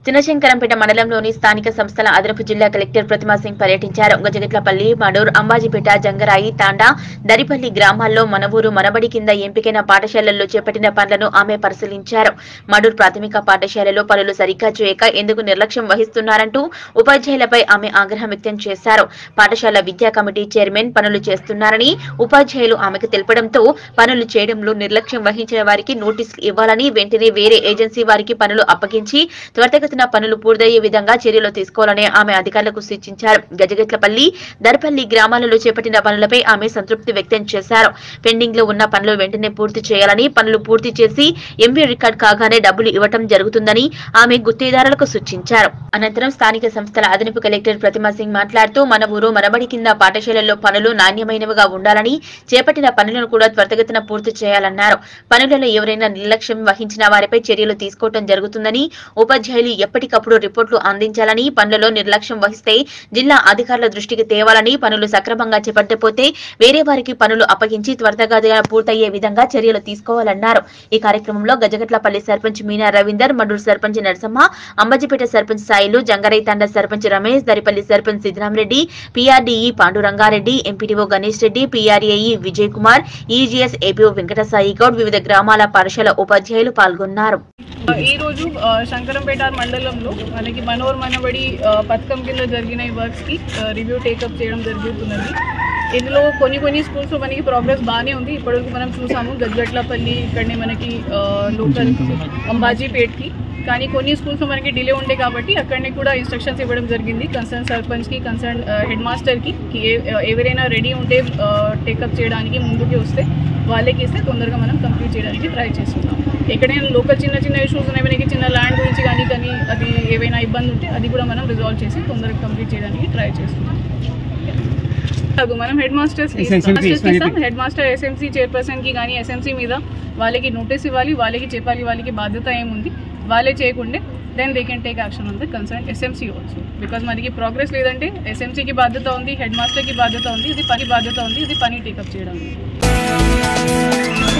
చిన్నశంకరంపేట మండలంలోని స్థానిక సంస్థల అదనపు జిల్లా కలెక్టర్ ప్రతిమా సింగ్ పర్యటించారు గజగిట్లపల్లి మడూర్ అంబాజీపేట జంగరాయి తాండా దరిపల్లి గ్రామాల్లో మన ఊరు మనబడి కింద ఎంపికైన పాఠశాలల్లో చేపట్టిన పనులను ఆమె పరిశీలించారు మడూర్ ప్రాథమిక పాఠశాలలో పనులు సరిగ్గా చేయక ఎందుకు నిర్లక్ష్యం వహిస్తున్నారంటూ ఉపాధ్యాయులపై ఆమె ఆగ్రహం వ్యక్తం చేశారు పాఠశాల విద్యా కమిటీ చైర్మన్ పనులు చేస్తున్నారని ఉపాధ్యాయులు ఆమెకు తెలపడంతో పనులు చేయడంలో నిర్లక్ష్యం వహించిన వారికి నోటీసులు ఇవ్వాలని వెంటనే వేరే ఏజెన్సీ వారికి పనులు అప్పగించి త్వరితగతిన పనులు పూర్తయ్యే విధంగా చర్యలు తీసుకోవాలని ఆమె అధికారులకు సూచించారు గజగట్లపల్లి దర్పల్లి గ్రామాలలో చేపట్టిన పనులపై ఆమె సంతృప్తి వ్యక్తం చేశారు పెండింగ్ లో ఉన్న పనులు వెంటనే పూర్తి చేయాలని పనులు పూర్తి చేసి ఎంపీ రికార్డ్ కాగానే డబ్బులు ఇవ్వటం జరుగుతుందని ఆమె గుత్తేదారులకు సూచించారు అనంతరం స్థానిక సంస్థల అదనపు కలెక్టర్ ప్రతిమా సింగ్ మాట్లాడుతూ మన ఊరు మనబడి కింద పాఠశాలల్లో పనులు నాణ్యమైనవిగా ఉండాలని చేపట్టిన పనులను కూడా త్వరితగతిన పూర్తి చేయాలన్నారు పనులలో ఎవరైనా నిర్లక్ష్యం వహించిన వారిపై చర్యలు తీసుకోవటం జరుగుతుందని ఉపాధ్యాయులు ఎప్పటికప్పుడు రిపోర్టులు అందించాలని పనులలో నిర్లక్ష్యం వహిస్తే జిల్లా అధికారుల దృష్టికి తేవాలని పనులు సక్రమంగా చేపట్టకపోతే వేరే వారికి పనులు అప్పగించి త్వరితగతిన పూర్తయ్యే విధంగా చర్యలు తీసుకోవాలన్నారు ఈ కార్యక్రమంలో Gajagatlapalli sarpanch Meena Ravinder Manduru sarpanch Narasamma Ambajipeta sarpanch Sailu Jangarai Thanda sarpanch Ramesh Daripalli sarpanch Siddharamareddy PRDE Pandurangareddy MPDO Ganesh Reddy PRAE Vijay Kumar EGS APO Venkatasai Goud వివిధ గ్రామాల పాఠశాల ఉపాధ్యాయులు పాల్గొన్నారు ఈ రోజు ఆ, శంకరంపేట మండలంలో మనకి మనోర్ మనబడి ఆ, పథకం కింద జరిగిన ఈ వర్క్స్కి రివ్యూ టేకప్ చేయడం జరుగుతున్నది ఇందులో కొన్ని కొన్ని స్కూల్స్ మనకి ప్రోగ్రెస్ బాగానే ఉంది ఇప్పటివరకు మనం చూసాము గజ్జట్లపల్లి ఇక్కడనే మనకి ఆ, లోకల్ అంబాజీపేట్కి కానీ కొన్ని స్కూల్స్ మనకి డిలే ఉండే కాబట్టి అక్కడనే కూడా ఇన్స్ట్రక్షన్స్ ఇవ్వడం జరిగింది కన్సర్న్ సర్పంచ్కి కన్సర్న్ హెడ్ మాస్టర్కి కి ఏ- ఎవరైనా రెడీ ఉంటే టేకప్ చేయడానికి ముందుకి వస్తే వాళ్ళకి ఇస్తే తొందరగా మనం కంప్లీట్ చేయడానికి ట్రై చేస్తున్నాం ఎక్కడైనా లోకల్ చిన్న చిన్న ఇష్యూస్ ఉన్నాయి మనకి చిన్న ల్యాండ్ గురించి కానీ కానీ అది ఏవైనా ఇబ్బంది ఉంటే అది కూడా మనం రిజాల్వ్ చేసి తొందరగా కంప్లీట్ చేయడానికి ట్రై చేస్తున్నాం కాదు మనం head masters head master SMC chairperson కి కానీ ఎస్ఎంసీ మీద వాళ్ళకి నోటీస్ ఇవ్వాలి వాళ్ళకి చెప్పాలి వాళ్ళకి బాధ్యత ఏముంది వాళ్ళే చేయకుండే then they can take action on the concern SMC also because మనకి ప్రోగ్రెస్ లేదంటే ఎస్ఎంసీకి బాధ్యత ఉంది హెడ్ మాస్టర్కి బాధ్యత ఉంది ఇది పని బాధ్యత ఉంది ఇది పని టేకప్ చేయడం